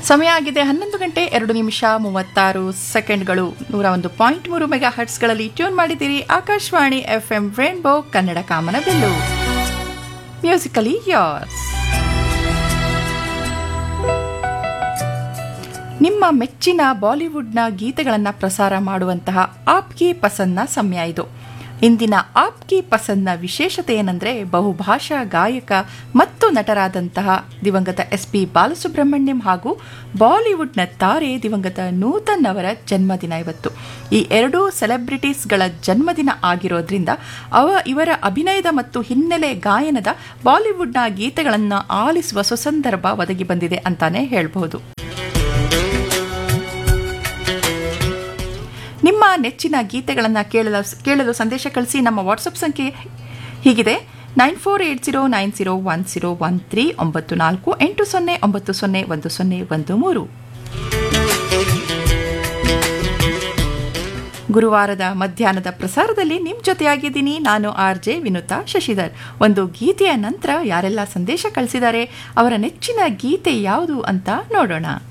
ಸಮಯ ಆಗಿದೆ ಹನ್ನೊಂದು ಗಂಟೆ ಎರಡು ನಿಮಿಷ ಮೂವತ್ತಾರು ಸೆಕೆಂಡ್ಗಳು ನೂರ ಒಂದು ಪಾಯಿಂಟ್ ಮೂರು ಮೆಗಾ ಹರ್ಟ್ಸ್ಗಳಲ್ಲಿ ಟ್ಯೂನ್ ಮಾಡಿದ್ದೀರಿ Akashvani F M rainbow Kannada ಕಾಮನ ಬಿಲ್ಲು ಮ್ಯೂಸಿಕಲಿ ಯೋರ್ಸ್ ನಿಮ್ಮ ಮೆಚ್ಚಿನ ಬಾಲಿವುಡ್ನ ಗೀತೆಗಳನ್ನು ಪ್ರಸಾರ ಮಾಡುವಂತಹ ಆಪ್ಕಿ ಪಸಂದ್ನ ಸಮಯ ಇದು ಇಂದಿನ ಆಪ್ಕಿ ಪಸಂದ್ನ ವಿಶೇಷತೆ ಏನಂದರೆ ಬಹುಭಾಷಾ ಗಾಯಕ ಮತ್ತು ನಟರಾದಂತಹ ದಿವಂಗತ ಎಸ್ ಪಿ ಬಾಲಸುಬ್ರಹ್ಮಣ್ಯಂ ಹಾಗೂ ಬಾಲಿವುಡ್ನ ತಾರೆ ದಿವಂಗತ ನೂತನ್ ಅವರ ಜನ್ಮದಿನ ಇವತ್ತು ಈ ಎರಡೂ ಸೆಲೆಬ್ರಿಟೀಸ್ಗಳ ಜನ್ಮದಿನ ಆಗಿರೋದ್ರಿಂದ ಅವ ಇವರ ಅಭಿನಯದ ಮತ್ತು ಹಿನ್ನೆಲೆ ಗಾಯನದ ಬಾಲಿವುಡ್ನ ಗೀತೆಗಳನ್ನು ಆಲಿಸುವ ಸುಸಂದರ್ಭ ಒದಗಿ ಬಂದಿದೆ ಅಂತಾನೆ ಹೇಳಬಹುದು ನಿಮ್ಮ ನೆಚ್ಚಿನ ಗೀತೆಗಳನ್ನು ಕೇಳಲು ಕೇಳಲು ಸಂದೇಶ ಕಳಿಸಿ ನಮ್ಮ ವಾಟ್ಸಪ್ ಸಂಖ್ಯೆ ಹೀಗಿದೆ nine four eight zero nine zero one zero one three ಒಂಬತ್ತು ನಾಲ್ಕು ಎಂಟು ಸೊನ್ನೆ ಒಂಬತ್ತು ಸೊನ್ನೆ ಒಂದು ಸೊನ್ನೆ ಒಂದು ಮೂರು ಗುರುವಾರದ ಮಧ್ಯಾಹ್ನದ ಪ್ರಸಾರದಲ್ಲಿ ನಿಮ್ಮ ಜೊತೆಯಾಗಿದ್ದೀನಿ ನಾನು ಆರ್ ಜೆ ವಿನುತಾ ಶಶಿಧರ್ ಒಂದು ಗೀತೆಯ ನಂತರ ಯಾರೆಲ್ಲ ಸಂದೇಶ ಕಳಿಸಿದ್ದಾರೆ ಅವರ ನೆಚ್ಚಿನ ಗೀತೆ ಯಾವುದು ಅಂತ ನೋಡೋಣ